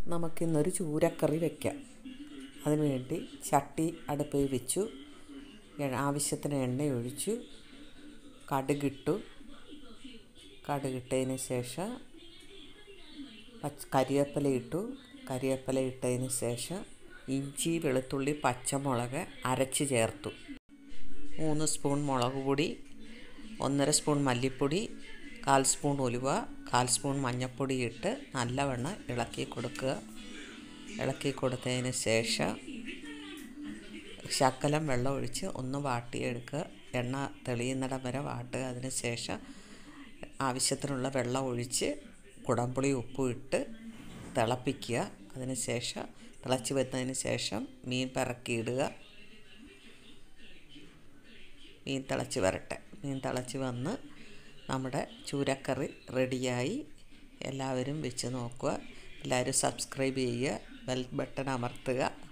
നമുക്കിന്നൊരു ചൂരക്കറി വയ്ക്കാം അതിന് വേണ്ടി ചട്ടി അടുപ്പിൽ വെച്ചു എ- ആവശ്യത്തിന് എണ്ണ ഒഴിച്ചു കടുകിട്ടു കടുകിട്ടതിന് ശേഷം പച്ച കരിവേപ്പില ഇട്ടു കരിവേപ്പില ഇട്ടതിന് ശേഷം ഇഞ്ചി വെളുത്തുള്ളി പച്ചമുളക് അരച്ച് ചേർത്തു മൂന്ന് സ്പൂൺ മുളക് പൊടി ഒന്നര സ്പൂൺ മല്ലിപ്പൊടി കാൽ സ്പൂൺ ഉലുവ കാൽ സ്പൂൺ മഞ്ഞൾപ്പൊടി ഇട്ട് നല്ലവണ്ണം ഇളക്കി കൊടുക്കുക ഇളക്കി കൊടുത്തതിന് ശേഷം ശകലം വെള്ളം ഒഴിച്ച് ഒന്ന് വാട്ടിയെടുക്കുക എണ്ണ തെളിയുന്നിടം വരെ വാട്ടുക അതിന് ശേഷം ആവശ്യത്തിനുള്ള വെള്ളം ഒഴിച്ച് കുടംപുളി ഉപ്പും ഇട്ട് തിളപ്പിക്കുക അതിന് ശേഷം തിളച്ച് വരുന്നതിന് ശേഷം മീൻ പിറക്കിയിടുക മീൻ തിളച്ച് വരട്ടെ മീൻ തിളച്ച് വന്ന് നമ്മുടെ ചൂരക്കറി റെഡിയായി എല്ലാവരും വെച്ച് നോക്കുക എല്ലാവരും സബ്സ്ക്രൈബ് ചെയ്യുക ബെൽ ബട്ടൺ അമർത്തുക